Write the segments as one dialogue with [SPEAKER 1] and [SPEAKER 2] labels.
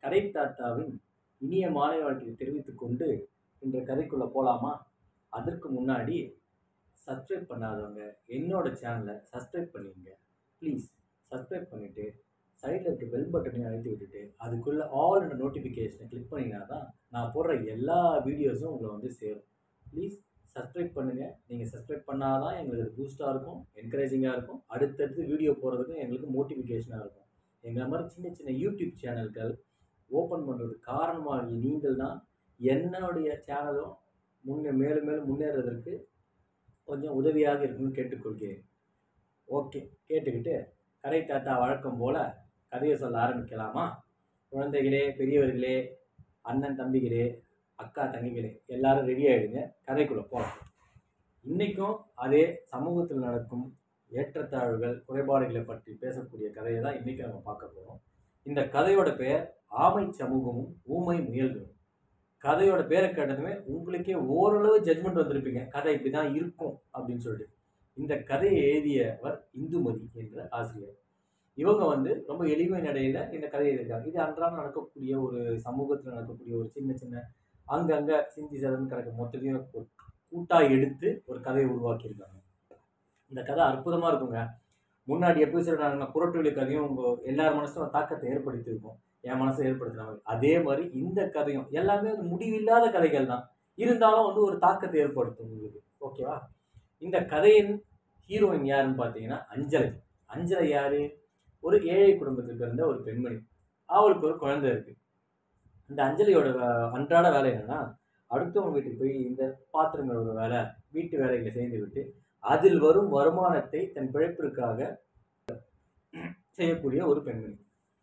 [SPEAKER 1] கதை தாத்தாவின் இனிய மாலை வாழ்க்கையை தெரிவித்துக் கொண்டு இந்த கதைக்குள்ளே போகலாமா அதற்கு முன்னாடி சப்ஸ்கிரைப் பண்ணாதவங்க என்னோட சேனலை சப்ஸ்கிரைப் பண்ணிடுங்க ப்ளீஸ் சப்ஸ்கிரைப் பண்ணிவிட்டு சைடில் இருக்க பெல் பட்டனையும் அழுத்தி விட்டுட்டு அதுக்குள்ளே ஆல் என்ற நோட்டிஃபிகேஷனை கிளிக் பண்ணிங்கன்னா தான் நான் போடுற எல்லா வீடியோஸும் உங்களை வந்து சேரும் ப்ளீஸ் சப்ஸ்கிரைப் பண்ணுங்கள் நீங்கள் சப்ஸ்கிரைப் பண்ணால் தான் எங்களுக்கு அது பூஸ்ட்டாக இருக்கும் என்கரேஜிங்காக இருக்கும் அடுத்தடுத்து வீடியோ போடுறதுக்கும் எங்களுக்கு மோட்டிஃபிகேஷனாக இருக்கும் எங்களை மாதிரி சின்ன சின்ன யூடியூப் சேனல்கள் ஓப்பன் பண்ணுறதுக்கு காரணமாக நீங்கள் தான் என்னுடைய சேனலும் முன்னே மேலும் மேலும் முன்னேறதற்கு கொஞ்சம் உதவியாக இருக்குன்னு கேட்டுக்கொள்கிறேன் ஓகே கேட்டுக்கிட்டு கதை தாத்தா வழக்கம் போல் கதையை சொல்ல ஆரம்பிக்கலாமா குழந்தைகளே பெரியவர்களே அண்ணன் தம்பிகளே அக்கா தங்கிகளே எல்லாரும் ரெடி ஆகிடுங்க கதைக்குள்ளே போகலாம் இன்றைக்கும் அதே சமூகத்தில் நடக்கும் ஏற்றத்தாழ்வுகள் குறைபாடுகளை பற்றி பேசக்கூடிய கதையை தான் இன்றைக்கி நம்ம பார்க்க போகிறோம் இந்த கதையோட பெயர் ஆமை சமூகமும் ஊமை முயல்களும் கதையோட பேரை கேட்டதுமே உங்களுக்கே ஓரளவு ஜட்மெண்ட் வந்திருப்பீங்க கதை இப்படி தான் இருக்கும் அப்படின்னு சொல்லிட்டு இந்த கதையை எழுதியவர் இந்துமதி என்ற ஆசிரியர் இவங்க வந்து ரொம்ப எளிமை நடையில் இந்த கதையை எழுதியிருக்காங்க இது அன்றாடம் நடக்கக்கூடிய ஒரு சமூகத்தில் நடக்கக்கூடிய ஒரு சின்ன சின்ன அங்கங்கே சிந்தி சதன் கிடக்க மொத்தத்தையும் ஒரு கூட்டாக எடுத்து ஒரு கதையை உருவாக்கியிருக்காங்க இந்த கதை அற்புதமாக இருக்குங்க முன்னாடி எபிசோட் நான் குரட்டொலி கதையும் உங்கள் எல்லார் மனசும் ஒரு தாக்கத்தை ஏற்படுத்தியிருக்கும் என் மனசை ஏற்படுத்தின மாதிரி அதே மாதிரி இந்த கதையும் எல்லாமே ஒரு முடிவில்லாத கதைகள் தான் இருந்தாலும் வந்து ஒரு தாக்கத்தை ஏற்படுத்தும் உங்களுக்கு ஓகேவா இந்த கதையின் ஹீரோயின் யாருன்னு பார்த்தீங்கன்னா அஞ்சலை அஞ்சலை யாரு ஒரு ஏழை குடும்பத்தில் பிறந்த ஒரு பெண்மணி அவளுக்கு ஒரு குழந்தை இருக்கு இந்த அஞ்சலியோட வே- அன்றாட வேலை என்னன்னா அடுத்தவங்க வீட்டுக்கு போய் இந்த பாத்திரங்கள் ஒரு வேலை வீட்டு வேலைகளை செய்து விட்டு அதில் வரும் வருமானத்தை தன் பிழைப்பிற்காக செய்யக்கூடிய ஒரு பெண்மணி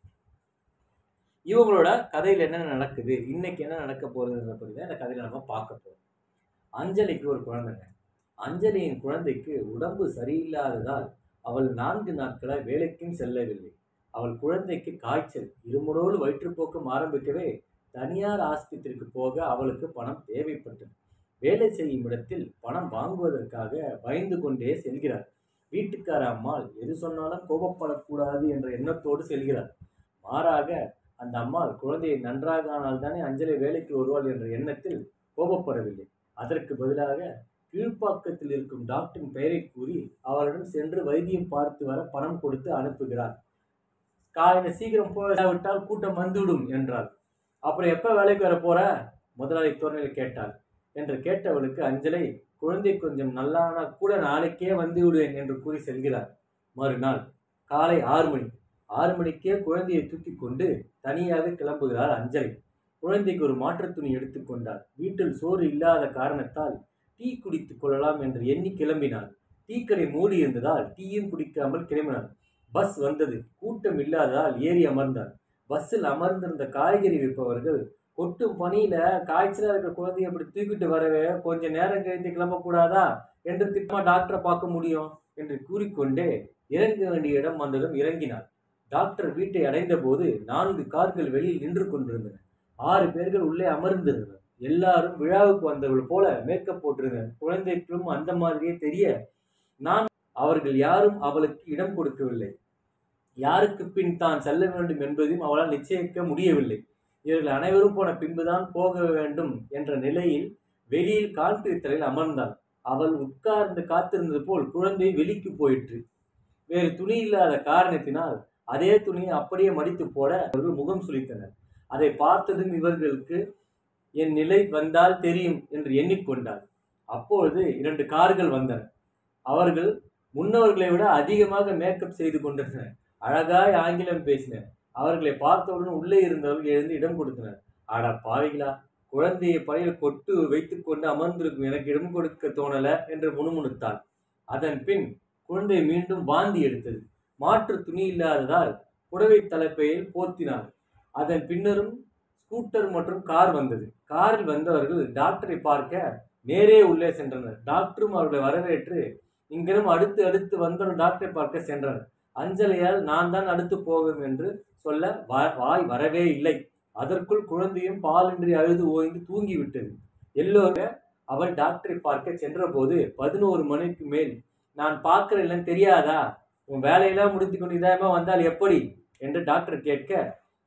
[SPEAKER 1] இவங்களோட கதையில் என்னென்ன நடக்குது இன்னைக்கு என்ன நடக்க போகுதுன்ற பற்றி தான் இந்த கதையில் நம்ம பார்க்க போகிறோம் அஞ்சலிக்கு ஒரு குழந்தைங்க அஞ்சலியின் குழந்தைக்கு உடம்பு சரியில்லாததால் அவள் நான்கு நாட்களாக வேலைக்கும் செல்லவில்லை அவள் குழந்தைக்கு காய்ச்சல் இருமுறோடு வயிற்றுப்போக்கும் ஆரம்பிக்கவே தனியார் ஆஸ்பத்திரிக்கு போக அவளுக்கு பணம் தேவைப்பட்டது வேலை செய்யும் இடத்தில் பணம் வாங்குவதற்காக பயந்து கொண்டே செல்கிறார் வீட்டுக்கார அம்மாள் எது சொன்னாலும் கோபப்படக்கூடாது என்ற எண்ணத்தோடு செல்கிறார் மாறாக அந்த அம்மாள் குழந்தையை நன்றாக ஆனால் தானே அஞ்சலி வேலைக்கு வருவாள் என்ற எண்ணத்தில் கோபப்படவில்லை அதற்கு பதிலாக கீழ்ப்பாக்கத்தில் இருக்கும் டாக்டரின் பெயரை கூறி அவரிடம் சென்று வைத்தியம் பார்த்து வர பணம் கொடுத்து அனுப்புகிறார் காலையில் சீக்கிரம் போய்விட்டால் கூட்டம் வந்துவிடும் என்றார் அப்புறம் எப்போ வேலைக்கு வர போற முதலாளி தோரணையில் கேட்டாள் என்று கேட்டவளுக்கு அஞ்சலை குழந்தை கொஞ்சம் நல்லானா கூட நாளைக்கே வந்து விடுவேன் என்று கூறி செல்கிறார் மறுநாள் காலை ஆறு மணி ஆறு மணிக்கே குழந்தையை தூக்கி கொண்டு தனியாக கிளம்புகிறார் அஞ்சலி குழந்தைக்கு ஒரு மாற்றுத் துணி எடுத்துக்கொண்டார் வீட்டில் சோறு இல்லாத காரணத்தால் டீ குடித்துக் கொள்ளலாம் என்று எண்ணி கிளம்பினார் டீ கடை மூடி இருந்ததால் டீயும் குடிக்காமல் கிளம்பினார் பஸ் வந்தது கூட்டம் இல்லாததால் ஏறி அமர்ந்தார் பஸ்ஸில் அமர்ந்திருந்த காய்கறி விற்பவர்கள் கொட்டும் பனியில காய்ச்சலா இருக்கிற குழந்தைய அப்படி தூக்கிட்டு வரவே கொஞ்ச நேரம் கழித்து கிளம்பக்கூடாதா என்று திட்டமா டாக்டரை பார்க்க முடியும் என்று கூறிக்கொண்டே இறங்க வேண்டிய இடம் வந்ததும் இறங்கினார் டாக்டர் வீட்டை அடைந்த போது நான்கு கார்கள் வெளியில் நின்று கொண்டிருந்தன ஆறு பேர்கள் உள்ளே அமர்ந்திருந்தனர் எல்லாரும் விழாவுக்கு வந்தவர்கள் போல மேக்கப் போட்டிருந்தனர் குழந்தைக்கும் அந்த மாதிரியே தெரிய நான் அவர்கள் யாரும் அவளுக்கு இடம் கொடுக்கவில்லை யாருக்கு பின் தான் செல்ல வேண்டும் என்பதையும் அவளால் நிச்சயிக்க முடியவில்லை இவர்கள் அனைவரும் போன பின்புதான் போக வேண்டும் என்ற நிலையில் வெளியில் கான்கிரீட் தரையில் அமர்ந்தாள் அவள் உட்கார்ந்து காத்திருந்தது போல் குழந்தை வெளிக்கு போயிற்று வேறு துணி இல்லாத காரணத்தினால் அதே துணியை அப்படியே மடித்து போட அவர்கள் முகம் சுளித்தனர் அதை பார்த்ததும் இவர்களுக்கு என் நிலை வந்தால் தெரியும் என்று எண்ணிக்கொண்டார் அப்பொழுது இரண்டு கார்கள் வந்தன அவர்கள் முன்னவர்களை விட அதிகமாக மேக்கப் செய்து கொண்டிருந்தனர் அழகாய் ஆங்கிலம் பேசினர் அவர்களை பார்த்தவுடன் உள்ளே இருந்தவர்கள் எழுந்து இடம் கொடுத்தனர் அட பாவிகளா குழந்தையை பழையில் கொட்டு வைத்துக்கொண்டு அமர்ந்திருக்கும் எனக்கு இடம் கொடுக்க தோணல என்று முணுமுணுத்தாள் அதன் பின் குழந்தை மீண்டும் வாந்தி எடுத்தது மாற்று துணி இல்லாததால் புடவை தலைப்பையில் போத்தினார் அதன் பின்னரும் ஸ்கூட்டர் மற்றும் கார் வந்தது காரில் வந்தவர்கள் டாக்டரை பார்க்க நேரே உள்ளே சென்றனர் டாக்டரும் அவர்களை வரவேற்று இங்கிரும் அடுத்து அடுத்து வந்தவர் டாக்டரை பார்க்க சென்றனர் அஞ்சலியால் நான் தான் அடுத்து போவேன் என்று சொல்ல வா- வாய் வரவே இல்லை அதற்குள் குழந்தையும் பாலின்றி அழுது ஓய்ந்து தூங்கிவிட்டது எல்லோரும் அவள் டாக்டரை பார்க்க சென்றபோது பதினோரு மணிக்கு மேல் நான் பார்க்கிறேன் தெரியாதா உன் வேலையெல்லாம் முடித்து கொண்டு இதாயமா வந்தால் எப்படி என்று டாக்டர் கேட்க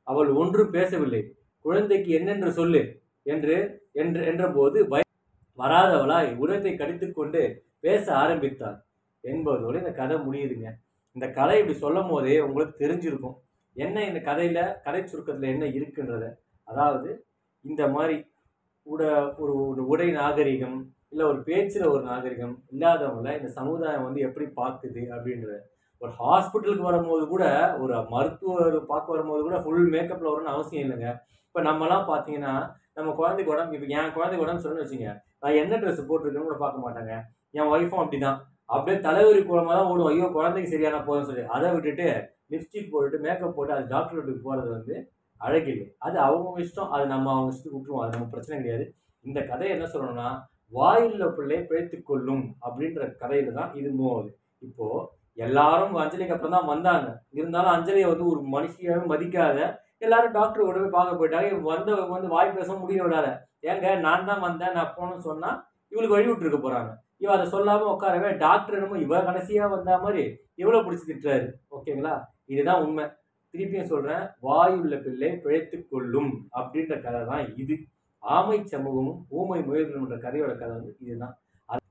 [SPEAKER 1] அவள் ஒன்றும் பேசவில்லை குழந்தைக்கு என்னென்று சொல்லு என்று என்று என்றபோது பய வராதவளாய் உரத்தை கடித்துக்கொண்டு பேச ஆரம்பித்தாள் என்பதோடு இந்த கதை முடியுதுங்க இந்த கதை இப்படி சொல்லும் போதே உங்களுக்கு தெரிஞ்சிருக்கும் என்ன இந்த கதையில கதை சுருக்கத்துல என்ன இருக்குன்றத அதாவது இந்த மாதிரி உட ஒரு ஒரு உடை நாகரிகம் இல்லை ஒரு பேச்சில் ஒரு நாகரிகம் இல்லாதவங்கள இந்த சமுதாயம் வந்து எப்படி பார்க்குது அப்படின்றத ஒரு ஹாஸ்பிட்டலுக்கு வரும்போது கூட ஒரு மருத்துவர் பார்க்க வரும்போது கூட ஃபுல் மேக்கப்பில் வரணும்னு அவசியம் இல்லைங்க இப்போ நம்மலாம் பார்த்தீங்கன்னா நம்ம குழந்தைக்கு உடம்பு இப்போ என் குழந்தைக்கு உடம்பு சொல்லணும்னு வச்சுங்க நான் என்ன ட்ரெஸ் போட்டிருக்கேன்னு கூட பார்க்க மாட்டாங்க என் ஒய்ஃபும் அப்படிதான் அப்படியே தலைவரி குழம்பு தான் ஓடும் ஐயோ குழந்தைக்கு சரியான போதும்னு சொல்லி அதை விட்டுட்டு லிப்ஸ்டிக் போட்டுட்டு மேக்கப் போட்டு அது டாக்டர் வீட்டுக்கு போகிறது வந்து அழகில்லை அது அவங்க இஷ்டம் அது நம்ம அவங்க இஷ்டத்துக்கு விட்டுருவோம் அது நம்ம பிரச்சனை கிடையாது இந்த கதையை என்ன சொல்லணும்னா வாயுள்ள பிள்ளை பிழைத்துக் கொள்ளும் அப்படின்ற கதையில தான் இது மூவாது இப்போ எல்லாரும் அஞ்சலிக்கு அப்புறம் தான் வந்தாங்க இருந்தாலும் அஞ்சலியை வந்து ஒரு மனுஷியாவே மதிக்காத எல்லாரும் டாக்டர் கூட போய் பார்க்க போயிட்டாங்க இவங்க வந்தவங்க வந்து வாய் பேச முடிய விடாத ஏங்க நான் தான் வந்தேன் நான் போகணும்னு சொன்னா இவளுக்கு வழி விட்டுருக்க போறாங்க இவ அதை சொல்லாம உட்காரவே டாக்டர் என்னமோ இவ கடைசியா வந்தா மாதிரி இவ்வளவு பிடிச்சி திட்டுறாரு ஓகேங்களா இதுதான் உண்மை திருப்பியும் சொல்றேன் வாயுள்ள பிள்ளை பிழைத்துக் கொள்ளும் அப்படின்ற கதை தான் இது ஆமை சமூகமும் ஊமை முயல்களும் கதையோட கதை வந்து இதுதான் அது-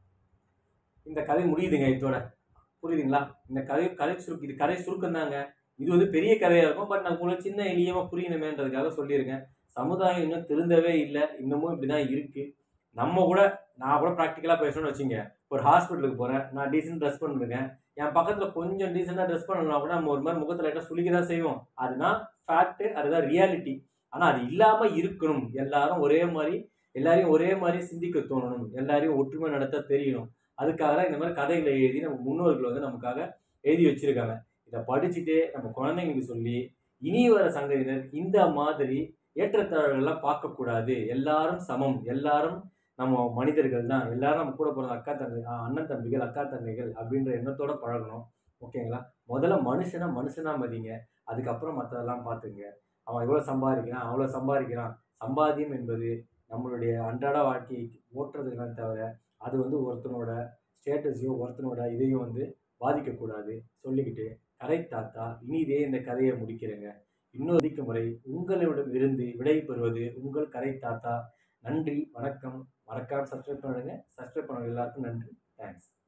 [SPEAKER 1] இந்த கதை முடியுதுங்க இதோட புரியுதுங்களா இந்த கதை கதை சுருக்கு இது கதை சுருக்கம் தாங்க இது வந்து பெரிய கதையா இருக்கும் பட் நான் உங்களுக்கு சின்ன எளியமா புரியணுமேன்றதுக்காக சொல்லியிருக்கேன் சமுதாயம் இன்னும் திருந்தவே இல்லை இன்னமும் இப்படிதான் இருக்கு நம்ம கூட நான் கூட ப்ராக்டிக்கலாக பேசணும்னு வச்சுங்க ஒரு ஹாஸ்பிட்டலுக்கு போகிறேன் நான் டீசென்ட் ட்ரெஸ் பண்ணிருக்கேன் என் பக்கத்தில் கொஞ்சம் டீசெண்டாக ட்ரெஸ் பண்ணணும்னா கூட நம்ம ஒரு மாதிரி முகத்தில் லைட்டாக சுளிக்க தான் செய்வோம் அதுதான் ஃபேக்ட்டு அதுதான் ரியாலிட்டி ஆனால் அது இல்லாமல் இருக்கணும் எல்லாரும் ஒரே மாதிரி எல்லாரையும் ஒரே மாதிரி சிந்திக்க தோணணும் எல்லாரையும் ஒற்றுமை நடத்த தெரியணும் அதுக்காக தான் இந்த மாதிரி கதைகளை எழுதி நம்ம முன்னோர்கள் வந்து நமக்காக எழுதி வச்சிருக்காங்க இதை படிச்சுட்டு நம்ம குழந்தைங்களுக்கு சொல்லி இனி வர சங்கதியினர் இந்த மாதிரி ஏற்றத்தாழ்வுகள்லாம் பார்க்கக்கூடாது எல்லாரும் சமம் எல்லாரும் நம்ம மனிதர்கள் தான் எல்லாரும் நம்ம கூட பிறந்த அக்கா தங்கை ஆ, அண்ணன் தம்பிகள் அக்கா தங்கைகள் அப்படின்ற எண்ணத்தோட பழகணும் ஓகேங்களா முதல்ல மனுஷனா மனுஷனா மதிங்க அதுக்கப்புறம் மற்றதெல்லாம் பார்த்துங்க அவன் எவ்வளோ சம்பாதிக்கிறான் அவ்வளோ சம்பாதிக்கிறான் சம்பாத்தியம் என்பது நம்மளுடைய அன்றாட வாழ்க்கையை ஓட்டுறதுக்கான தவிர அது வந்து ஒருத்தனோட ஸ்டேட்டஸையோ ஒருத்தனோட இதையும் வந்து பாதிக்கக்கூடாது சொல்லிக்கிட்டு கதை தாத்தா இனி இதே இந்த கதையை முடிக்கிறேங்க இன்னொரு அதிக முறை உங்களிடம் இருந்து விடை பெறுவது உங்கள் கதை தாத்தா நன்றி வணக்கம் மறக்காம சப்ஸ்கிரைப் பண்ணுங்க சப்ஸ்கிரைப் பண்ண எல்லாருக்கும் நன்றி தேங்க்ஸ்